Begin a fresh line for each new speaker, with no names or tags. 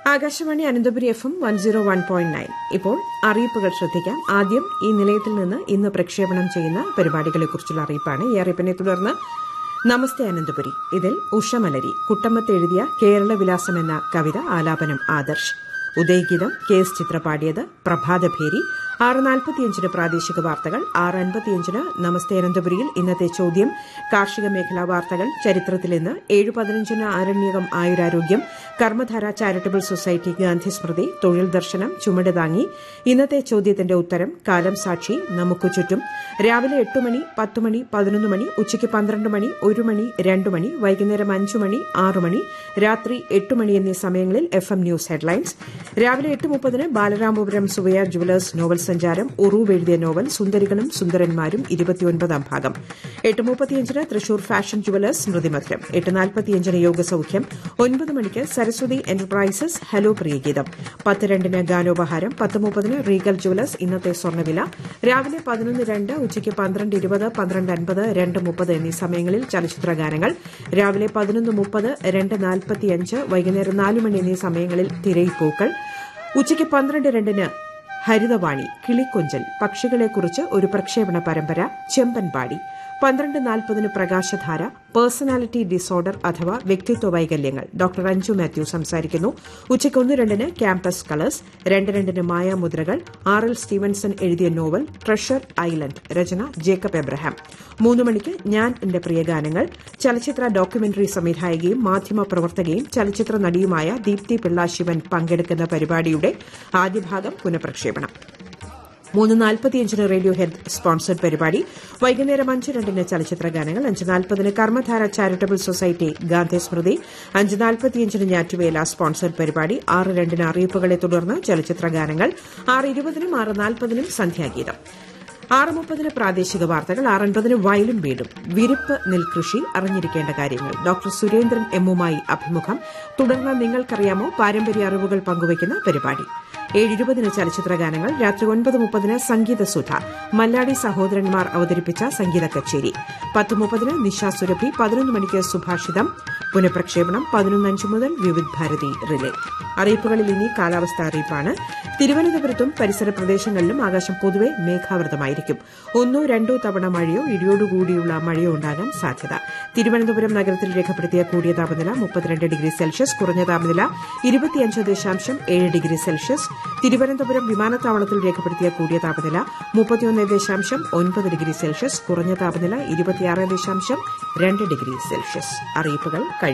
Akashvani Ananthapuri F M one zero one point nine ഇപ്പോൾ അറിയിപ്പുകൾ ശ്രദ്ധിക്കാം ആദ്യം ഈ നിലയത്തിൽ നിന്ന് ഇന്ന് പ്രക്ഷേപണം ചെയ്യുന്ന പരിപാടികളെക്കുറിച്ചുള്ള അറിയിപ്പാണ് ഈ അറിയിപ്പിനെ തുടർന്ന് നമസ്തേ അനന്തപുരി ഇതിൽ ഉഷമലരി കുട്ടമ്മത്ത് എഴുതിയ കേരള വിലാസം എന്ന കവിത ആലാപനം ആദർശ് ഉദയഗീതം കെ എസ് ചിത്ര പാടിയത് പ്രഭാതഭേരി ആറ് നാൽപ്പത്തിയഞ്ചിന് പ്രാദേശിക വാർത്തകൾ ആറ് അൻപത്തിയഞ്ചിന് നമസ്തേ അനന്തപുരിയിൽ ഇന്നത്തെ ചോദ്യം കാർഷിക മേഖലാ വാർത്തകൾ ചരിത്രത്തിൽ ഇന്ന് ഏഴ് പതിനഞ്ചിന് ആരണ്യകം ആയുരാരോഗ്യം കർമ്മധാര ചാരിറ്റബിൾ സൊസൈറ്റി ഗാന്ധി സ്മൃതി തൊഴിൽ ദർശനം ചുമട് താങ്ങി ഇന്നത്തെ ചോദ്യത്തിന്റെ ഉത്തരം കാലം സാക്ഷി നമുക്ക് ചുറ്റും രാവിലെ എട്ട് മണി പത്ത് മണി പതിനൊന്ന് മണി ഉച്ചയ്ക്ക് പന്ത്രണ്ട് മണി ഒരു മണി രണ്ട് മണി വൈകുന്നേരം അഞ്ച് മണി ആറ് മണി രാത്രി എട്ട് മണി എന്നീ സമയങ്ങളിൽ എഫ് എം ന്യൂസ് ഹെഡ്ലൈൻസ് രാവിലെ എട്ട് മുപ്പതിന് ബാലരാമപുരം സുവയ ജുവലേഴ്സ് നോവൽ സഞ്ചാരം ഉറൂവ് എഴുതിയ നോവൽ സുന്ദരികളും സുന്ദരന്മാരും ഇരുപത്തിയൊൻപതാം ഭാഗം എട്ട് മുപ്പത്തിയഞ്ചിന് തൃശൂർ ഫാഷൻ ജുവലേഴ്സ് സ്മൃതിമധുരം എട്ട് നാൽപ്പത്തിയഞ്ചിന് യോഗസൌഖ്യം ഒൻപത് മണിക്ക് സരസ്വതി എന്റർപ്രൈസസ് ഹലോ പ്രിയഗീതം പത്ത് രണ്ടിന് ഗാനോപഹാരം പത്ത് മുപ്പതിന് റീഗൽ ജുവലേഴ്സ് ഇന്നത്തെ സ്വർണ്ണവില രാവിലെ പതിനൊന്ന് രണ്ട് ഉച്ചയ്ക്ക് പന്ത്രണ്ട് ഇരുപത് പന്ത്രണ്ട് അൻപത് രണ്ട് മുപ്പത് എന്നീ സമയങ്ങളിൽ ചലച്ചിത്ര ഗാനങ്ങൾ രാവിലെ പതിനൊന്ന് മുപ്പത് രണ്ട് നാൽപ്പത്തിയഞ്ച് വൈകുന്നേരം നാല് മണി എന്നീ സമയങ്ങളിൽ തിരയിപ്പൂക്കൾ ഉച്ചയ്ക്ക് പന്ത്രണ്ട് രണ്ടിന് ഹരിതവാണി കിളിക്കൊഞ്ചൽ പക്ഷികളെക്കുറിച്ച് ഒരു പ്രക്ഷേപണ പരമ്പര ചെമ്പൻപാടി പന്ത്രണ്ട് നാൽപ്പതിന് പ്രകാശധാര പേഴ്സണാലിറ്റി ഡിസോർഡർ അഥവാ വ്യക്തിത്വ വൈകല്യങ്ങൾ ഡോക്ടർ അഞ്ജു മാത്യു സംസാരിക്കുന്നു ഉച്ചയ്ക്ക് ഒന്ന് രണ്ടിന് ക്യാമ്പസ് കളേഴ്സ് രണ്ട് രണ്ടിന് മായാമുദ്രകൾ ആർ എൽ സ്റ്റീവൻസൺ എഴുതിയ നോവൽ ട്രഷർ ഐലൻഡ് രചന ജേക്കബ് എബ്രഹാം മൂന്ന് മണിക്ക് ഞാൻ എന്റെ പ്രിയഗാനങ്ങൾ ചലച്ചിത്ര ഡോക്യുമെന്ററി സംവിധായകയും മാധ്യമ പ്രവർത്തകയും ചലച്ചിത്ര നടിയുമായ ദീപ്തി പിള്ള ശിവൻ പങ്കെടുക്കുന്ന പരിപാടിയുടെ ആദ്യ ഭാഗം പുനഃപ്രക്ഷേപണം മൂന്ന് നാൽപ്പത്തിയഞ്ചിന് റേഡിയോ ഹെഡ് സ്പോൺസർഡ് പരിപാടി വൈകുന്നേരം അഞ്ച് രണ്ടിന് ചലച്ചിത്ര ഗാനങ്ങൾ അഞ്ച് നാൽപ്പതിന് കർമ്മധാര ചാരിറ്റബിൾ സൊസൈറ്റി ഗാന്ധി സ്മൃതി അഞ്ച് നാൽപ്പത്തിയഞ്ചിന് ഞാറ്റുവേല സ്പോൺസർഡ് പരിപാടി ആറ് രണ്ടിന് അറിയിപ്പുകളെ തുടർന്ന് ചലച്ചിത്ര ഗാനങ്ങൾ ആറ് ഇരുപതിനും ആറ് നാൽപ്പതിനും സന്ധ്യാഗീതം ആറ് മുപ്പതിന് പ്രാദേശിക വാർത്തകൾ ആറൻപതിന് വയലും വീടും വിരിപ്പ് നെൽകൃഷി അറിഞ്ഞിരിക്കേണ്ട കാര്യങ്ങൾ ഡോക്ടർ സുരേന്ദ്രൻ എമ്മുമായി അഭിമുഖം തുടർന്ന് നിങ്ങൾക്കറിയാമോ പാരമ്പര്യ അറിവുകൾ പങ്കുവയ്ക്കുന്ന പരിപാടി ഏഴിരുപതിന് ചലച്ചിത്ര ഗാനങ്ങൾ രാത്രി ഒൻപത് മുപ്പതിന് സംഗീത സുധ മല്ലാടി സഹോദരന്മാർ അവതരിപ്പിച്ച സംഗീത കച്ചേരി പത്ത് മുപ്പതിന് നിശ സുരഭി പതിനൊന്ന് മണിക്ക് സുഭാഷിതം പുനഃപ്രക്ഷേപണം പതിനൊന്നഞ്ച് മുതൽ വിവിധ് ഭാരതി റിലേ അറിയിപ്പുകളിൽ ഇനി കാലാവസ്ഥ അറിയിപ്പാണ് തിരുവനന്തപുരത്തും പരിസര പ്രദേശങ്ങളിലും ആകാശം പൊതുവെ മേഘാവൃതമായിരിക്കും ഒന്നോ രണ്ടോ തവണ മഴയോ ഇടിയോടുകൂടിയുള്ള മഴയോ ഉണ്ടാകാൻ സാധ്യത തിരുവനന്തപുരം നഗരത്തിൽ രേഖപ്പെടുത്തിയ കൂടിയ താപനില മുപ്പത്തിരണ്ട് ഡിഗ്രി സെൽഷ്യസ് കുറഞ്ഞ താപനില ഇരുപത്തിയഞ്ച് ദശാംശം ഏഴ് ഡിഗ്രി സെൽഷ്യസ് തിരുവനന്തപുരം വിമാനത്താവളത്തിൽ രേഖപ്പെടുത്തിയ കൂടിയ താപനില മുപ്പത്തിയൊന്ന് ദശാംശം ഒൻപത് ഡിഗ്രി സെൽഷ്യസ് കുറഞ്ഞ താപനില ഇരുപത്തിയാറ് ദശാംശം രണ്ട് ഡിഗ്രി സെൽഷ്യസ് അറിയിപ്പുകൾ കഴിഞ്ഞു